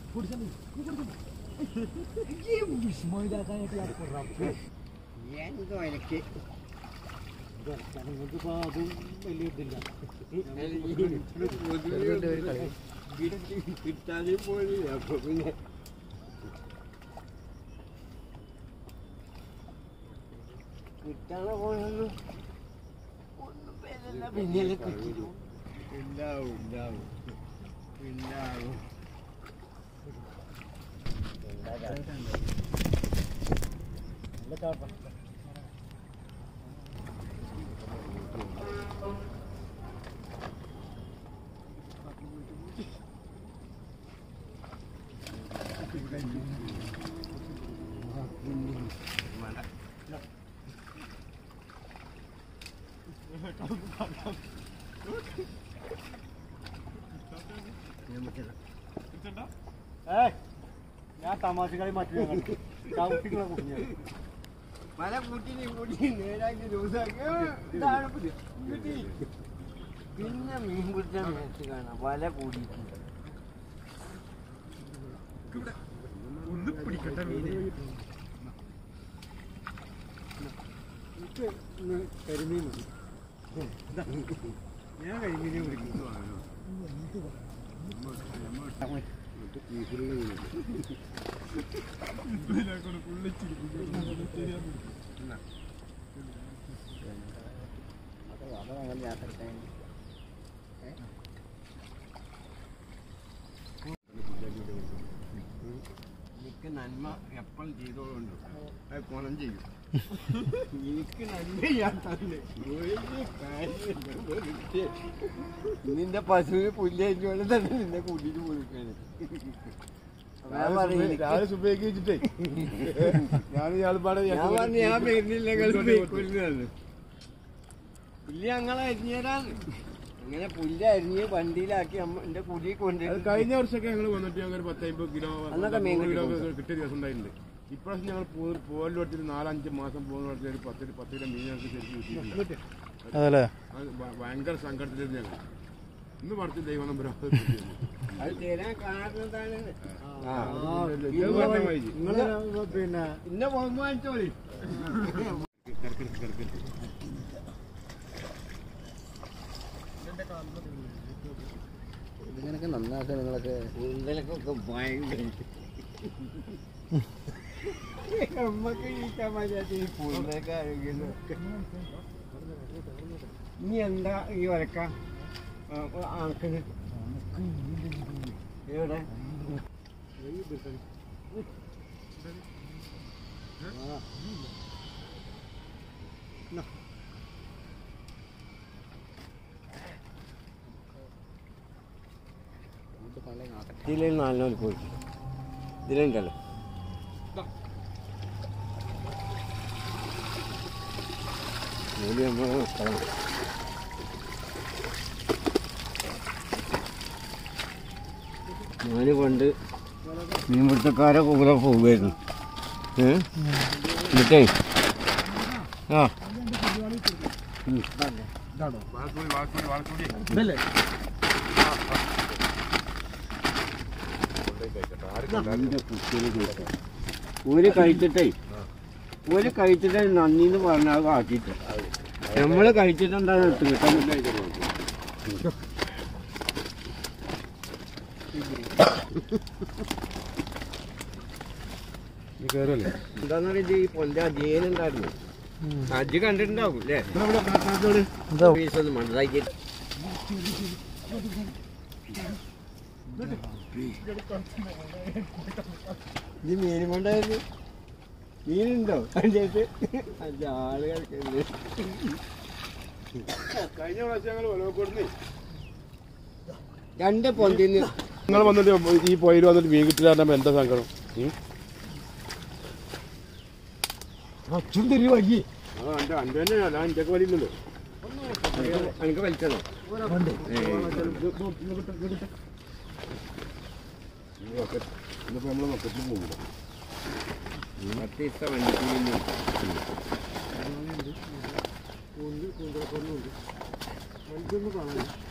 എന്തോ എനിക്ക് കിട്ടാതെ പോയി അപ്പൊ പിന്നെ കിട്ടാതെ പോയൊന്നും ഒന്നും പേരല്ല പിന്നെ കിട്ടില്ല ഉണ്ടാവും ഉണ്ടാവും ഉണ്ടാവും ഞാൻ തമാശകളി മറ്റു ചവിട്ടികളെ കുഞ്ഞു പല കൂട്ടിനെ കൂട്ടി നേരാക്കി ദിവസമാക്കി ഇതാണ് പുതിയ കിട്ടി പിന്നെ മീൻ പിടിച്ചാൽ മേടിച്ച് കാണാം വല കൂടിയിട്ടുണ്ട് ഒന്ന് പിടിക്കട്ടെ കരിമീൻ മതി ഞാൻ കരിമീനെ പിടിക്കും എനിക്ക് നന്മ എപ്പോഴും ചെയ്തോളുണ്ട് അത് ഗുണം ചെയ്യും എനിക്ക് നന്മ ഞാൻ തന്നെ ഒരു കാര്യമില്ല. വെറുതെ. നിന്റെ പശുവിന് പുല്ലേറ്റോടെ തന്നെ നിന്നെ കൂട്ടിട്ട് കൊടുക്കാണ് ഞാൻ പറഞ്ഞു രാവിലെ സുബേക്ക് വെച്ചിട്ടേ ഞാൻ ഇയാൾപ്പാടെ ഞാൻ പറഞ്ഞു ഞാൻ വരുന്നില്ല ഗൾഫിൽ കൊല്ലുന്നത് പുല്ല് ഞങ്ങളെ അരിഞ്ഞേരാന്ന് അങ്ങനെ പുല്ല് അരിഞ്ഞ് വണ്ടിയിലാക്കി അമ്മ എന്റെ കുടി അത് കൊണ്ടുവരും കഴിഞ്ഞ വർഷമൊക്കെ ഞങ്ങൾ വന്നിട്ട് ഞങ്ങൾ ഒരു പത്തമ്പത് കിലോ അന്നൊക്കെ മീൻ നൂറ് കിലോ കിട്ടും. കിട്ടിയ ദിവസം ഉണ്ടായിട്ടുണ്ട് ഇപ്രാവശ്യം ഞങ്ങൾ പോകലിൽ വെച്ചിട്ട് നാലഞ്ച് മാസം പോകുന്ന വെച്ചാൽ ഒരു പത്ത് പത്ത് കിലോ മീൻ ഞങ്ങൾക്ക് ശരിക്കും കിട്ടിയിട്ടില്ല അതല്ലേ അത് ഭ- ഭയങ്കര സങ്കടത്തിലായിരുന്നു ഞങ്ങൾ ഇന്ന് പഠിച്ച ദൈവം നമ്പർ അത് തരാൻ കാണുന്നതാണ് പിന്നെ ഇന്ന ബഹുമാനിച്ചോളി ഇതിങ്ങനൊക്കെ നന്നാക്കുക നിങ്ങളൊക്കെ കൂടുതലൊക്കെ ഭയങ്കര നമ്മക്ക് ജീവിക്കാൻ പറ്റാത്ത ഈ കൂടുതലൊക്കെ ആരോഗ്യം ഇനി എന്താ ഈ വരക്ക ആക്കണ് എവിടെ ഇതിൽ നാലിനോൽ പോയി ഇതിലുണ്ടല്ലോ ഇതില് നമ്മള് വെക്കണം. ഞാന് പണ്ട് മീൻപിടുത്തക്കാരെ കൂടെ പോവുമായിരുന്നു ഏ എന്നിട്ടേ ആ ഉം. ഒരു കഴിച്ചിട്ടേ ഒരു കഴിച്ചിട്ട് നന്ദി എന്ന് പറഞ്ഞാൽ അത് ആക്കിയിട്ട് നമ്മള് കഴിച്ചിട്ടുണ്ടാകും എടുത്ത് കിട്ടാൻ കയറല്ലേ എന്താന്ന് പറയുക ഈ പൊന്ത ജയിലുണ്ടായിരുന്നു അജ് കണ്ടിട്ടുണ്ടാവും അല്ലേ എന്താ പീസൊന്നും മനസ്സിലാക്കി ഇത് മീൻ കൊണ്ടായിരുന്നു മീനുണ്ടോ കണ്ടിട്ട് അഞ്ച് ആളുകൾക്ക് കഴിഞ്ഞ പ്രാവശ്യം ഞങ്ങൾ ഒലവക്കോടുന്നേ രണ്ട് പൊന്തിന്ന് നിങ്ങൾ വന്നിട്ട് ഈ പോയിൽ വന്നിട്ട് മീൻ കിട്ടില്ല എന്താ സങ്കടം ഉം? അച്ഛൻ തരി വൈകി ആ എൻ്റെ എൻ്റെ തന്നെ ഞാൻ എൻ്റെ വലിയില്ലല്ലോ എനിക്ക് വലിച്ചതോ ഇന്നിപ്പോ നമ്മള് മൊത്തത്തിൽ പോകില്ല പത്ത് ദിവസത്തെ വണ്ടിക്ക് വേണ്ടി വണ്ടിയൊന്നും കാണാനില്ല